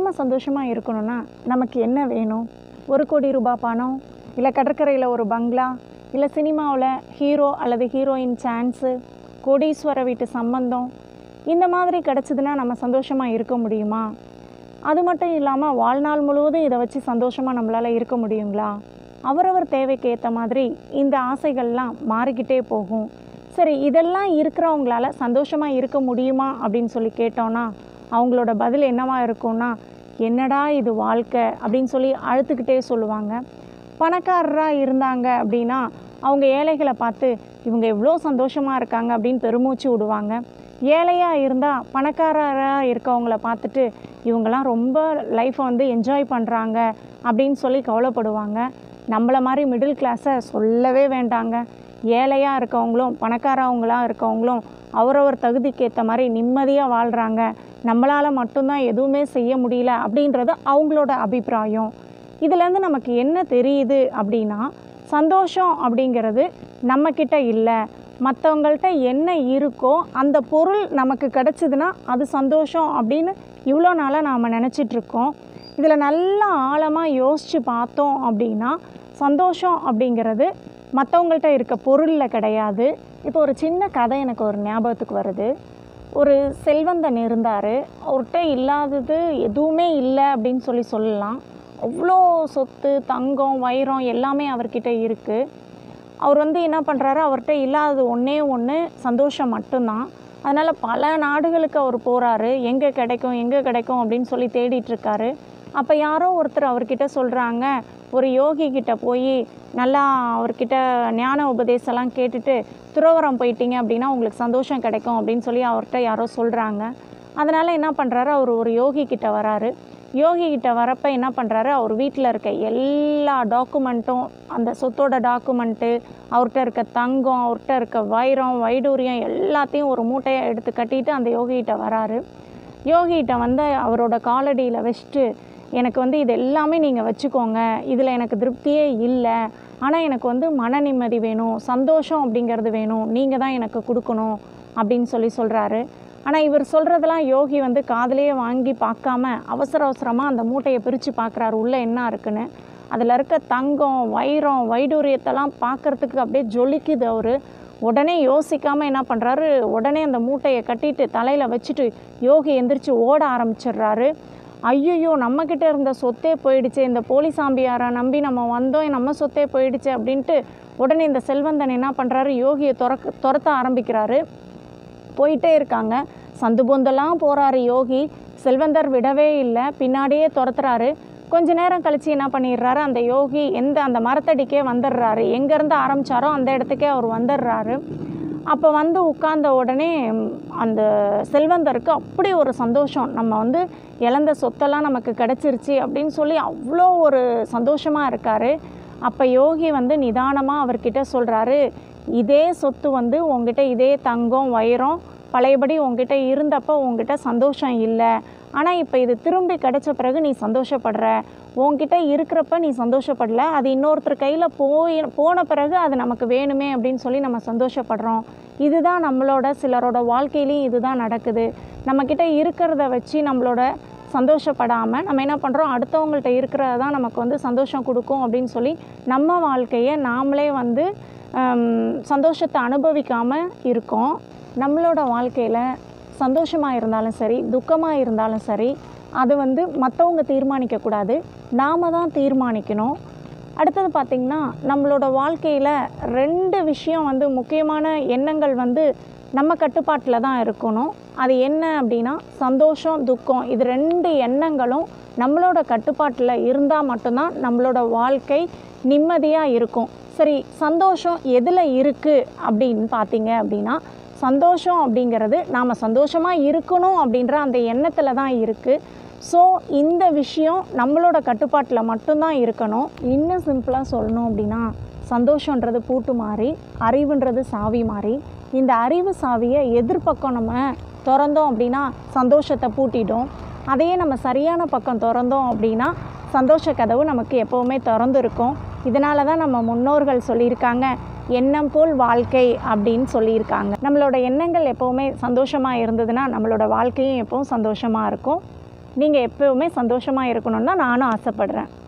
நாம் சந்தோஷமாக இருக்கணும்னா நமக்கு என்ன வேணும் ஒரு கோடி ரூபாய் பணம் இல்லை கடற்கரையில் ஒரு பங்களா இல்லை சினிமாவில் ஹீரோ அல்லது ஹீரோயின் சான்ஸு கோடீஸ்வர வீட்டு சம்பந்தம் இந்த மாதிரி கிடச்சிதுன்னா நம்ம சந்தோஷமாக இருக்க முடியுமா அது மட்டும் இல்லாமல் வாழ்நாள் முழுவதும் இதை வச்சு சந்தோஷமாக நம்மளால் இருக்க முடியுங்களா அவரவர் தேவைக்கு ஏற்ற மாதிரி இந்த ஆசைகள்லாம் மாறிக்கிட்டே போகும் சரி இதெல்லாம் இருக்கிறவங்களால சந்தோஷமாக இருக்க முடியுமா அப்படின்னு சொல்லி கேட்டோன்னா அவங்களோட பதில் என்னவா இருக்கும்னா என்னடா இது வாழ்க்கை அப்படின்னு சொல்லி அழுத்துக்கிட்டே சொல்லுவாங்க பணக்காரராக இருந்தாங்க அப்படின்னா அவங்க ஏழைகளை பார்த்து இவங்க எவ்வளோ சந்தோஷமாக இருக்காங்க அப்படின்னு பெருமூச்சு விடுவாங்க ஏழையாக இருந்தால் பணக்காரராக இருக்கவங்கள பார்த்துட்டு இவங்கெல்லாம் ரொம்ப லைஃப்பை வந்து என்ஜாய் பண்ணுறாங்க அப்படின்னு சொல்லி கவலைப்படுவாங்க நம்மளை மாதிரி மிடில் கிளாஸை சொல்லவே வேண்டாங்க ஏழையாக இருக்கவங்களும் பணக்காரவங்களாக இருக்கவங்களும் அவரவர் தகுதிக்கு ஏற்ற மாதிரி நிம்மதியாக வாழ்கிறாங்க நம்மளால் மட்டும்தான் எதுவுமே செய்ய முடியல அப்படின்றது அவங்களோட அபிப்பிராயம் இதுலேருந்து நமக்கு என்ன தெரியுது அப்படின்னா சந்தோஷம் அப்படிங்கிறது நம்மக்கிட்ட இல்லை மற்றவங்கள்ட்ட என்ன இருக்கோ அந்த பொருள் நமக்கு கிடச்சிதுன்னா அது சந்தோஷம் அப்படின்னு இவ்வளோ நாளாக நாம் நினச்சிட்ருக்கோம் இதில் நல்லா ஆழமாக யோசித்து பார்த்தோம் அப்படின்னா சந்தோஷம் அப்படிங்கிறது மற்றவங்கள்ட்ட இருக்க பொருளில் கிடையாது இப்போ ஒரு சின்ன கதை எனக்கு ஒரு ஞாபகத்துக்கு வருது ஒரு செல்வந்தன் இருந்தார் அவர்கிட்ட இல்லாதது எதுவுமே இல்லை அப்படின்னு சொல்லி சொல்லலாம் அவ்வளோ சொத்து தங்கம் வைரம் எல்லாமே அவர்கிட்ட இருக்குது அவர் வந்து என்ன பண்ணுறாரு அவர்கிட்ட இல்லாதது ஒன்றே ஒன்று சந்தோஷம் மட்டும்தான் அதனால் பல நாடுகளுக்கு அவர் போகிறாரு எங்கே கிடைக்கும் எங்கே கிடைக்கும் அப்படின்னு சொல்லி தேடிட்டு இருக்காரு அப்போ யாரோ ஒருத்தர் அவர்கிட்ட சொல்கிறாங்க ஒரு யோகி கிட்ட போய் நல்லா அவர்கிட்ட ஞான உபதேசம்லாம் கேட்டுட்டு துறவரம் போயிட்டீங்க அப்படின்னா உங்களுக்கு சந்தோஷம் கிடைக்கும் அப்படின்னு சொல்லி அவர்கிட்ட யாரோ சொல்கிறாங்க அதனால் என்ன பண்ணுறாரு அவர் ஒரு யோகி கிட்ட வராரு யோகி கிட்ட வரப்ப என்ன பண்ணுறாரு அவர் வீட்டில் இருக்க எல்லா டாக்குமெண்ட்டும் அந்த சொத்தோட டாக்குமெண்ட்டு அவர்கிட்ட இருக்க தங்கம் அவர்கிட்ட இருக்க வைரம் வைடூரியம் எல்லாத்தையும் ஒரு மூட்டையை எடுத்து கட்டிட்டு அந்த யோகிகிட்ட வராரு யோகிகிட்ட வந்து அவரோட காலடியில் வச்சுட்டு எனக்கு வந்து இது எல்லாமே நீங்கள் வச்சுக்கோங்க இதில் எனக்கு திருப்தியே இல்லை ஆனால் எனக்கு வந்து மன நிம்மதி வேணும் சந்தோஷம் அப்படிங்கிறது வேணும் நீங்கள் தான் எனக்கு கொடுக்கணும் அப்படின்னு சொல்லி சொல்கிறாரு ஆனால் இவர் சொல்கிறதெல்லாம் யோகி வந்து காதுலயே வாங்கி பார்க்காம அவசர அவசரமாக அந்த மூட்டையை பிரித்து பார்க்குறாரு உள்ளே என்ன இருக்குன்னு அதில் இருக்க தங்கம் வைரம் வைடூரியத்தெல்லாம் பார்க்கறதுக்கு அப்படியே ஜொலிக்குது அவர் உடனே யோசிக்காமல் என்ன பண்ணுறாரு உடனே அந்த மூட்டையை கட்டிட்டு தலையில் வச்சுட்டு யோகி எந்திரிச்சு ஓட ஆரம்பிச்சிடுறாரு ஐயோ நம்மக்கிட்ட இருந்த சொத்தே போயிடுச்சு இந்த போலி சாம்பியாரை நம்பி நம்ம வந்தோம் நம்ம சொத்தே போயிடுச்சு அப்படின்ட்டு உடனே இந்த செல்வந்தன் என்ன பண்ணுறாரு யோகியை துறக்க துரத்த ஆரம்பிக்கிறாரு போயிட்டே இருக்காங்க சந்து பொந்தெல்லாம் போகிறாரு யோகி செல்வந்தர் விடவே இல்லை பின்னாடியே துரத்துறாரு கொஞ்ச நேரம் கழித்து என்ன பண்ணிடுறாரு அந்த யோகி எந்த அந்த மரத்தடிக்கே வந்துடுறாரு எங்கேருந்து ஆரம்பித்தாரோ அந்த இடத்துக்கே அவர் வந்துடுறாரு அப்போ வந்து உட்கார்ந்த உடனே ம், அந்த செல்வந்தருக்கு அப்படி ஒரு சந்தோஷம் நம்ம வந்து இழந்த சொத்தெல்லாம் நமக்கு கிடச்சிருச்சு அப்படின்னு சொல்லி அவ்வளோ ஒரு சந்தோஷமாக இருக்கார் அப்போ யோகி வந்து நிதானமாக அவர்கிட்ட சொல்கிறாரு இதே சொத்து வந்து உங்ககிட்ட இதே தங்கம் வைரம் பழையபடி உங்ககிட்ட இருந்தப்போ உங்ககிட்ட சந்தோஷம் இல்லை ஆனால் இப்போ இது திரும்பி கிடைச்ச பிறகு நீ சந்தோஷப்படுற உன்கிட்ட இருக்கிறப்ப நீ சந்தோஷப்படல அது இன்னொருத்தர் கையில் போய் போன பிறகு அது நமக்கு வேணுமே அப்படின்னு சொல்லி நம்ம சந்தோஷப்படுறோம் இதுதான் நம்மளோட சிலரோட வாழ்க்கையிலையும் இதுதான் நடக்குது நம்மக்கிட்ட இருக்கிறத வச்சு நம்மளோட சந்தோஷப்படாமல் நம்ம என்ன பண்ணுறோம் அடுத்தவங்கள்ட்ட இருக்கிறது தான் நமக்கு வந்து சந்தோஷம் கொடுக்கும் அப்படின்னு சொல்லி நம்ம வாழ்க்கையை நாமளே வந்து ஹம், சந்தோஷத்தை அனுபவிக்காமல் இருக்கோம் நம்மளோட வாழ்க்கையில் சந்தோஷமாக இருந்தாலும் சரி துக்கமாக இருந்தாலும் சரி அது வந்து மற்றவங்க தீர்மானிக்கக்கூடாது நாம் தான் தீர்மானிக்கணும் அடுத்தது பார்த்திங்கன்னா நம்மளோட வாழ்க்கையில் ரெண்டு விஷயம் வந்து முக்கியமான எண்ணங்கள் வந்து நம்ம கட்டுப்பாட்டில் தான் இருக்கணும் அது என்ன அப்படின்னா சந்தோஷம் துக்கம் இது ரெண்டு எண்ணங்களும் நம்மளோட கட்டுப்பாட்டில் இருந்தால் மட்டும்தான் நம்மளோட வாழ்க்கை நிம்மதியாக இருக்கும் சரி சந்தோஷம் எதில் இருக்குது அப்படின்னு பார்த்தீங்க அப்படின்னா சந்தோஷம் அப்படிங்கிறது நாம் சந்தோஷமாக இருக்கணும் அப்படின்ற அந்த எண்ணத்தில் தான் இருக்குது ஸோ இந்த விஷயம் நம்மளோட கட்டுப்பாட்டில் மட்டும்தான் இருக்கணும் இன்னும் சிம்பிளாக சொல்லணும் அப்படின்னா சந்தோஷன்றது பூட்டு மாதிரி அறிவுன்றது சாவி மாதிரி இந்த அறிவு சாவியை எதிர்பக்கம் நம்ம திறந்தோம் அப்படின்னா சந்தோஷத்தை பூட்டிடும் அதையே நம்ம சரியான பக்கம் திறந்தோம் அப்படின்னா சந்தோஷ கதவு நமக்கு எப்போவுமே திறந்து இருக்கும் இதனால தான் நம்ம முன்னோர்கள் சொல்லியிருக்காங்க எண்ணம் போல் வாழ்க்கை அப்படின்னு சொல்லியிருக்காங்க நம்மளோட எண்ணங்கள் எப்போவுமே சந்தோஷமாக இருந்ததுன்னா நம்மளோட வாழ்க்கையும் எப்பவும் சந்தோஷமாக இருக்கும் நீங்கள் எப்போவுமே சந்தோஷமாக இருக்கணும்னு தான் நானும் ஆசைப்படுறேன்